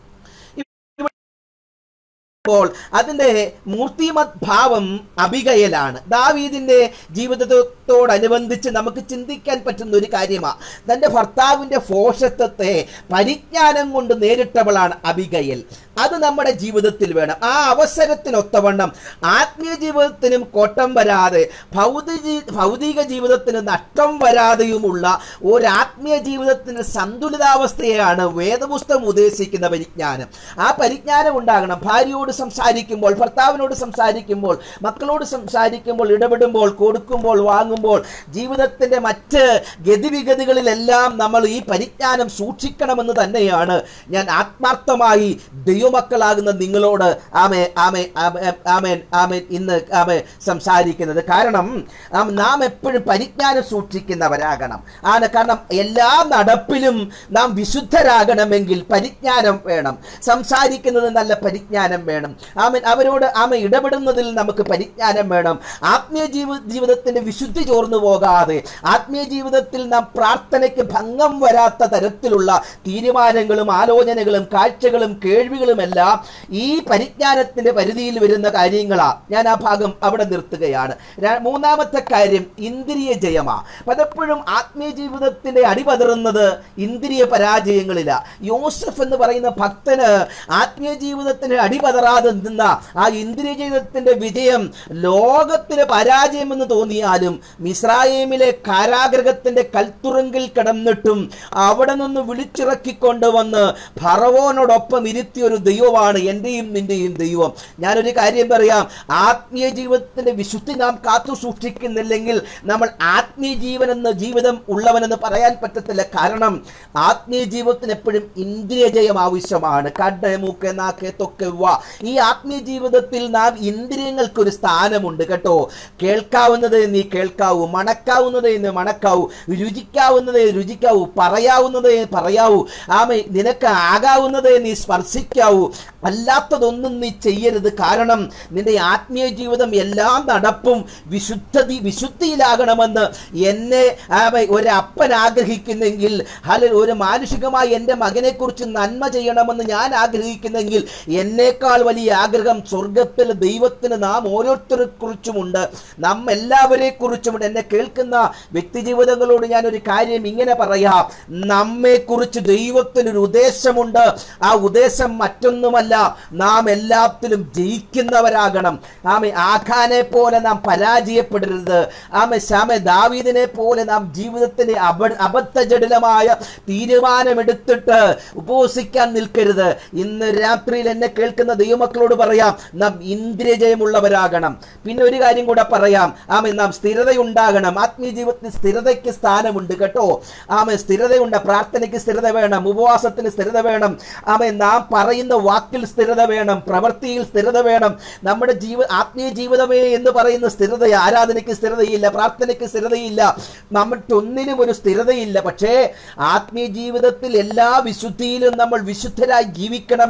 അപ്പോൾ അതിന്റെ മൂർത്തിമത് ഭാവം അഭികയലാണ് ദാവീദിന്റെ ജീവിതത്തോടനുബന്ധിച്ച് നമുക്ക് ചിന്തിക്കാൻ പറ്റുന്ന ഒരു കാര്യമാണ് തന്റെ ഭർത്താവിന്റെ ഫോഷത്വത്തെ പരിജ്ഞാനം കൊണ്ട് നേരിട്ടവളാണ് അഭികയൽ അത് നമ്മുടെ ജീവിതത്തിൽ വേണം ആ അവസരത്തിനൊത്തവണ്ണം ആത്മീയ ജീവിതത്തിനും കോട്ടം വരാതെ ഭൗതിക ഭൗതിക ജീവിതത്തിന് നഷ്ടം വരാതെയുമുള്ള ഒരു ആത്മീയ ജീവിതത്തിന് സന്തുലിതാവസ്ഥയാണ് വേദപുസ്തകം ഉദ്ദേശിക്കുന്ന പരിജ്ഞാനം ആ പരിജ്ഞാനം ഉണ്ടാകണം ഭാര്യയോട് സംസാരിക്കുമ്പോൾ ഭർത്താവിനോട് സംസാരിക്കുമ്പോൾ മക്കളോട് സംസാരിക്കുമ്പോൾ ഇടപെടുമ്പോൾ കൊടുക്കുമ്പോൾ വാങ്ങുമ്പോൾ ജീവിതത്തിന്റെ മറ്റ് ഗതിവിഗതികളിലെല്ലാം നമ്മൾ ഈ പരിജ്ഞാനം സൂക്ഷിക്കണമെന്ന് തന്നെയാണ് ഞാൻ ആത്മാർത്ഥമായി ദൈവമക്കളാകുന്ന നിങ്ങളോട് ആമേ ആമേ ആമേ- ആമേൻ ആമേൻ ഇന്ന് ആമേ സംസാരിക്കുന്നത് കാരണം ആം, നാം എപ്പോഴും പരിജ്ഞാനം സൂക്ഷിക്കുന്നവരാകണം ആണ് കാരണം എല്ലാ നടപ്പിലും നാം വിശുദ്ധരാകണമെങ്കിൽ പരിജ്ഞാനം വേണം സംസാരിക്കുന്നത് നല്ല പരിജ്ഞാനം വേണം ആമൻ അവരോട് ആമ ഇടപെടുന്നതിൽ നമുക്ക് പരിജ്ഞാനം വേണം ആത്മീയ ജീവ ജീവിതത്തിന്റെ വിശുദ്ധി ചോർന്നു പോകാതെ ആത്മീയ ജീവിതത്തിൽ നാം പ്രാർത്ഥനയ്ക്ക് ഭംഗം വരാത്ത തരത്തിലുള്ള തീരുമാനങ്ങളും ആലോചനകളും കാഴ്ചകളും കേൾവികളുമെല്ലാം ഈ പരിജ്ഞാനത്തിന്റെ പരിധിയിൽ വരുന്ന കാര്യങ്ങളാ ഞാൻ ആ ഭാഗം അവിടെ നിർത്തുകയാണ് ര- മൂന്നാമത്തെ കാര്യം ഇന്ദ്രിയ ജയമാ പലപ്പോഴും ആത്മീയ ജീവിതത്തിന്റെ അടിപതറുന്നത് ഇന്ദ്രിയ പരാജയങ്ങളില യോസഫ് എന്ന് പറയുന്ന ഭക്തന് ആത്മീയ ജീവിതത്തിന് അടിപതറാതെ നിന്ന ആ ഇന്ദ്രിയ ജീവിതത്തിന്റെ വിജയം ലോകത്തിന് പരാജയമെന്ന് തോന്നിയാലും മിസ്രായേമിലെ കാരാഗ്രഹത്തിന്റെ കൽത്തുറങ്കിൽ കിടന്നിട്ടും അവിടെ നിന്ന് വിളിച്ചിറക്കിക്കൊണ്ടുവന്ന് ഫറവോനോടൊപ്പം ഇരുത്തിയ ഒരു ദൈവമാണ് എന്റെയും നിന്റെയും ദൈവം ഞാനൊരു കാര്യം പറയാം ആത്മീയ ജീവിതത്തിന്റെ വിശുദ്ധി നാം കാത്തു സൂക്ഷിക്കുന്നില്ലെങ്കിൽ നമ്മൾ ആത്മീയ ജീവൻ എന്ന ജീവിതം ഉള്ളവനെന്ന് പറയാൻ പറ്റത്തില്ല കാരണം ആത്മീയ ജീവിതത്തിന് എപ്പോഴും ഇന്ദ്രിയ ജയം ആവശ്യമാണ് കണ്ണ് മൂക്ക് നാക്ക് തൊക്കെ വാ ഈ ആത്മീയ ജീവിതത്തിൽ നാം ഇന്ദ്രിയങ്ങൾക്ക് ഒരു സ്ഥാനമുണ്ട് കേട്ടോ കേൾക്കാവുന്നതേ നീ കേൾക്കാവൂ മണക്കാവുന്നതേ നീ മണക്കാവൂ രുചിക്കാവുന്നതേ രുചിക്കാവൂ പറയാവുന്നതേ പറയാവൂ ആമേ നിനക്ക് ആകാവുന്നതേ നീ സ്പർശിക്കാവൂ അല്ലാത്തതൊന്നും നീ ചെയ്യരുത് കാരണം നിന്റെ ആത്മീയ ജീവിതം എല്ലാ നടപ്പും വിശുദ്ധതി വിശുദ്ധിയിലാകണമെന്ന് എന്നെ ആമേ ഒരപ്പൻ ആഗ്രഹിക്കുന്നെങ്കിൽ അല്ലെങ്കിൽ ഒരു മാനുഷികമായി എൻ്റെ മകനെക്കുറിച്ച് നന്മ ചെയ്യണമെന്ന് ഞാൻ ആഗ്രഹിക്കുന്നെങ്കിൽ എന്നേക്കാൾ വലിയ ആഗ്രഹം സ്വർഗത്തിൽ ദൈവത്തിന് നാം ഓരോരുത്തരെ കുറിച്ചുമുണ്ട് നാം എല്ലാവരെ കുറിച്ചുമുണ്ട് എന്നെ കേൾക്കുന്ന വ്യക്തി ജീവിതങ്ങളോട് ഞാൻ ഒരു കാര്യം ഇങ്ങനെ പറയാം നമ്മെക്കുറിച്ച് ദൈവത്തിനൊരു ഉദ്ദേശമുണ്ട് ആ ഉദ്ദേശം മറ്റൊന്നുമല്ല നാം എല്ലാത്തിലും ജയിക്കുന്നവരാകണം ആമെ ആഖാനെ പോലെ നാം പരാജയപ്പെടരുത് ആമെ ശ്യാമെ ദാവീദിനെ പോലെ നാം ജീവിതത്തിന്റെ അബ അബദ്ധജടിലമായ തീരുമാനമെടുത്തിട്ട് ഉപവസിക്കാൻ നിൽക്കരുത് ഇന്ന് രാത്രിയിൽ എന്നെ കേൾക്കുന്ന ദൈവമക്കളോട് പറയാം നാം ഇന്ദ്രിയജയമുള്ളവരാകണം പിന്നെ ഒരു കാര്യം കൂടെ പറയാം ആമെ നാം സ്ഥിരതയുണ്ടാകണം ആത്മീയ ജീവിതത്തിൽ സ്ഥിരതയ്ക്ക് സ്ഥാനമുണ്ട് കേട്ടോ ആമെ സ്ഥിരതയുണ്ട് പ്രാർത്ഥനയ്ക്ക് സ്ഥിരത വേണം ഉപവാസത്തിന് സ്ഥിരത വേണം ആമെ നാം പറയുന്ന വാക്കിൽ സ്ഥിരത വേണം പ്രവൃത്തിയിൽ സ്ഥിരത വേണം നമ്മുടെ ജീവ ആത്മീയ ജീവിതമേ എന്ന് പറയുന്ന സ്ഥിരത ആരാധനയ്ക്ക് സ്ഥിരതയില്ല പ്രാർത്ഥനയ്ക്ക് സ്ഥിരതയില്ല മറ്റൊന്നിനും ഒരു സ്ഥിരതയില്ല പക്ഷേ ആത്മീയ ജീവിതത്തിൽ എല്ലാ വിശുദ്ധിയിലും നമ്മൾ വിശുദ്ധരായി ജീവിക്കണം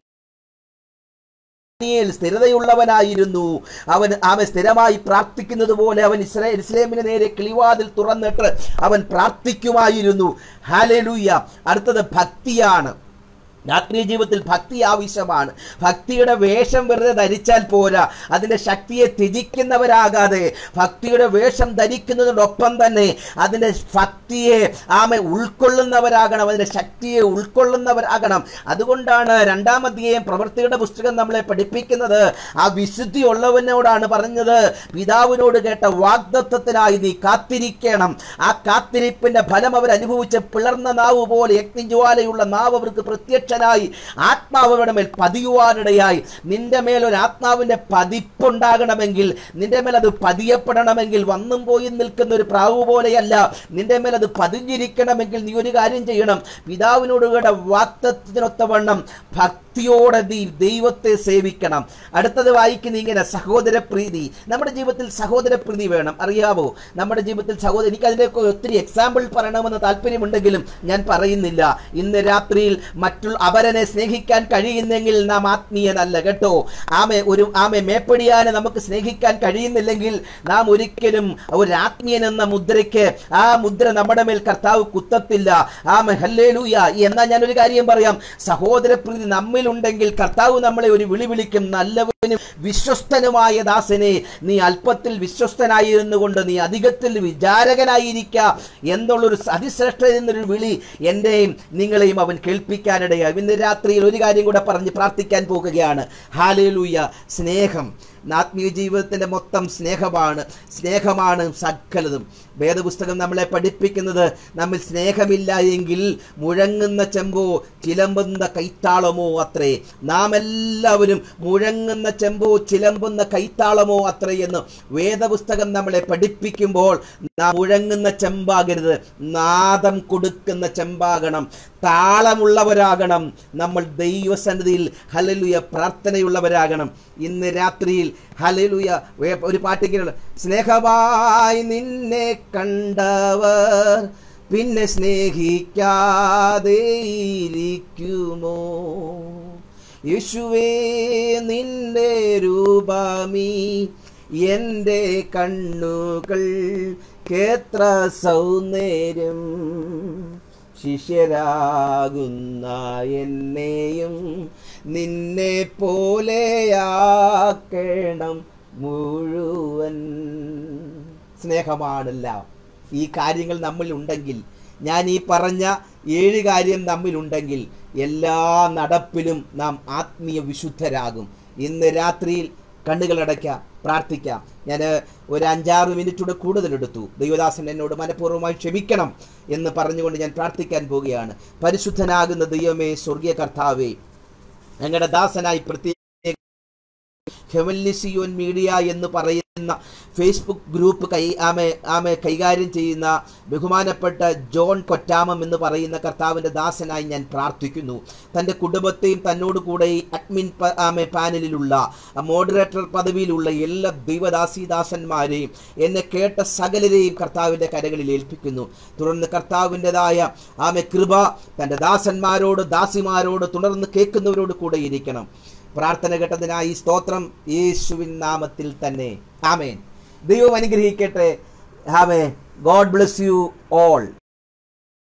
ദാനിയേൽ സ്ഥിരതയുള്ളവനായിരുന്നു അവൻ അവൻ സ്ഥിരമായി പ്രാർത്ഥിക്കുന്നത് പോലെ അവൻ ഇസ്രായേൽ ഇസ്ലേമിന് നേരെ കിളിവാതിൽ തുറന്നിട്ട് അവൻ പ്രാർത്ഥിക്കുമായിരുന്നു ഹാലലൂയ അടുത്തത് ഭക്തിയാണ് ആത്മീയ ജീവിതത്തിൽ ഭക്തി ആവശ്യമാണ് ഭക്തിയുടെ വേഷം വെറുതെ ധരിച്ചാൽ പോരാ അതിന്റെ ശക്തിയെ ത്യജിക്കുന്നവരാകാതെ ഭക്തിയുടെ വേഷം ധരിക്കുന്നതിനൊപ്പം തന്നെ അതിന്റെ ഭക്തിയെ ആമെ ഉൾക്കൊള്ളുന്നവരാകണം അതിന്റെ ശക്തിയെ ഉൾക്കൊള്ളുന്നവരാകണം അതുകൊണ്ടാണ് രണ്ടാമധ്യേയം പ്രവൃത്തിയുടെ പുസ്തകം നമ്മളെ പഠിപ്പിക്കുന്നത് ആ വിശുദ്ധി ഉള്ളവനോടാണ് പറഞ്ഞത് പിതാവിനോട് കേട്ട വാഗ്ദത്വത്തിനായി നീ കാത്തിരിക്കണം ആ കാത്തിരിപ്പിന്റെ ഫലം അവർ അനുഭവിച്ച പിളർന്ന നാവ് പോലെ യജ്ഞജ്വാലയുള്ള നാവ് അവർക്ക് പ്രത്യക്ഷ അപ്രത്യക്ഷനായി ആത്മാവരുടെ മേൽ പതിയുവാനിടയായി നിന്റെ മേൽ ഒരു ആത്മാവിന്റെ പതിപ്പുണ്ടാകണമെങ്കിൽ നിന്റെ മേൽ അത് പതിയപ്പെടണമെങ്കിൽ വന്നും പോയി നിൽക്കുന്ന ഒരു പ്രാവ് പോലെയല്ല നിന്റെ മേൽ അത് പതിഞ്ഞിരിക്കണമെങ്കിൽ നീ ഒരു കാര്യം ചെയ്യണം പിതാവിനോട് കൂടെ വാക്തത്തിനൊത്തവണ്ണം ഭക്തിയോടെ നീ ദൈവത്തെ സേവിക്കണം അടുത്തത് വായിക്കുന്ന ഇങ്ങനെ സഹോദര പ്രീതി നമ്മുടെ ജീവിതത്തിൽ സഹോദര പ്രീതി വേണം അറിയാവോ നമ്മുടെ ജീവിതത്തിൽ സഹോദര എനിക്ക് അതിലേക്ക് ഒത്തിരി എക്സാമ്പിൾ പറയണമെന്ന് താല്പര്യമുണ്ടെങ്കിലും ഞാൻ പറയുന്നില്ല ഇന്ന് രാത്രിയിൽ മറ്റുള്ള അവരനെ സ്നേഹിക്കാൻ കഴിയുന്നെങ്കിൽ നാം ആത്മീയനല്ല കേട്ടോ ആമെ ഒരു ആമെ മേപ്പടിയാനെ നമുക്ക് സ്നേഹിക്കാൻ കഴിയുന്നില്ലെങ്കിൽ നാം ഒരിക്കലും ഒരു ആത്മീയൻ എന്ന മുദ്രയ്ക്ക് ആ മുദ്ര നമ്മുടെ മേൽ കർത്താവ് കുത്തത്തില്ല ആമെ ഹല്ലേലൂയ എന്നാൽ ഞാൻ ഒരു കാര്യം പറയാം സഹോദരപ്രീതി നമ്മിലുണ്ടെങ്കിൽ കർത്താവ് നമ്മളെ ഒരു വിളി വിളിക്കും നല്ലവനും വിശ്വസ്തനുമായ ദാസനെ നീ അല്പത്തിൽ വിശ്വസ്തനായിരുന്നു കൊണ്ട് നീ അധികത്തിൽ വിചാരകനായിരിക്ക എന്നുള്ളൊരു അതിശ്രേഷ്ഠ എന്നൊരു വിളി എൻ്റെയും നിങ്ങളെയും അവൻ കേൾപ്പിക്കാനിടയായി ഇന്ന് രാത്രിയിൽ ഒരു കാര്യം കൂടെ പറഞ്ഞ് പ്രാർത്ഥിക്കാൻ പോകുകയാണ് ഹാലേലൂയ സ്നേഹം ആത്മീയ ജീവിതത്തിൻ്റെ മൊത്തം സ്നേഹമാണ് സ്നേഹമാണ് സകലതും വേദപുസ്തകം നമ്മളെ പഠിപ്പിക്കുന്നത് നമ്മിൽ സ്നേഹമില്ല എങ്കിൽ മുഴങ്ങുന്ന ചെമ്പോ ചിലമ്പുന്ന കൈത്താളമോ അത്രേ നാം എല്ലാവരും മുഴങ്ങുന്ന ചെമ്പോ ചിലമ്പുന്ന കൈത്താളമോ അത്രേ എന്ന് വേദപുസ്തകം നമ്മളെ പഠിപ്പിക്കുമ്പോൾ നാം മുഴങ്ങുന്ന ചെമ്പാകരുത് നാദം കൊടുക്കുന്ന ചെമ്പാകണം താളമുള്ളവരാകണം നമ്മൾ ദൈവസന്നിധിയിൽ ഹലലുയ പ്രാർത്ഥനയുള്ളവരാകണം ഇന്ന് രാത്രിയിൽ ഹലലുയ ഒരു പാട്ടിങ്ങനെ സ്നേഹമായി നിന്നെ കണ്ടവർ പിന്നെ സ്നേഹിക്കാതെ ഇരിക്കുമോ യേശുവേ നിന്റെ രൂപമീ എൻ്റെ കണ്ണുകൾ കേത്ര സൗന്ദര്യം ശിഷ്യരാകുന്ന എന്നെയും നിന്നെ പോലെയാക്കണം മുഴുവൻ സ്നേഹമാണെല്ലാം ഈ കാര്യങ്ങൾ നമ്മിലുണ്ടെങ്കിൽ ഞാൻ ഈ പറഞ്ഞ ഏഴ് കാര്യം നമ്മിലുണ്ടെങ്കിൽ എല്ലാ നടപ്പിലും നാം ആത്മീയ വിശുദ്ധരാകും ഇന്ന് രാത്രിയിൽ കണ്ണുകളടയ്ക്കാം പ്രാർത്ഥിക്കാം ഞാൻ ഒരു അഞ്ചാറ് മിനിറ്റൂടെ കൂടുതലെടുത്തു ദൈവദാസൻ എന്നോട് മനഃപൂർവ്വമായി ക്ഷമിക്കണം എന്ന് പറഞ്ഞുകൊണ്ട് ഞാൻ പ്രാർത്ഥിക്കാൻ പോവുകയാണ് പരിശുദ്ധനാകുന്ന ദൈവമേ സ്വർഗീയ കർത്താവേ ഞങ്ങളുടെ ദാസനായി പ്രത്യേക ഹെവൻലി സിയോൻ മീഡിയ എന്ന് പറയുന്ന ഫേസ്ബുക്ക് ഗ്രൂപ്പ് കൈ ആമെ ആമെ കൈകാര്യം ചെയ്യുന്ന ബഹുമാനപ്പെട്ട ജോൺ കൊറ്റാമം എന്ന് പറയുന്ന കർത്താവിൻ്റെ ദാസനായി ഞാൻ പ്രാർത്ഥിക്കുന്നു തൻ്റെ കുടുംബത്തെയും തന്നോട് കൂടെ ഈ അഡ്മിൻ പ- ആമെ പാനലിലുള്ള മോഡറേറ്റർ പദവിയിലുള്ള എല്ലാ ദൈവദാസീദാസന്മാരെയും എന്നെ കേട്ട സകലരെയും കർത്താവിൻ്റെ കരകളിൽ ഏൽപ്പിക്കുന്നു തുടർന്ന് കർത്താവിൻ്റെതായ ആമെ കൃപ തൻ്റെ ദാസന്മാരോട് ദാസിമാരോട് തുടർന്ന് കേൾക്കുന്നവരോട് കൂടെ ഇരിക്കണം പ്രാർത്ഥന കേട്ടതിനായി സ്തോത്രം യേശുവിൻ നാമത്തിൽ തന്നെ ആമേൻ ദൈവം അനുഗ്രഹിക്കട്ടെ ആമേ ഗോഡ് ബ്ലെസ് യു ഓൾ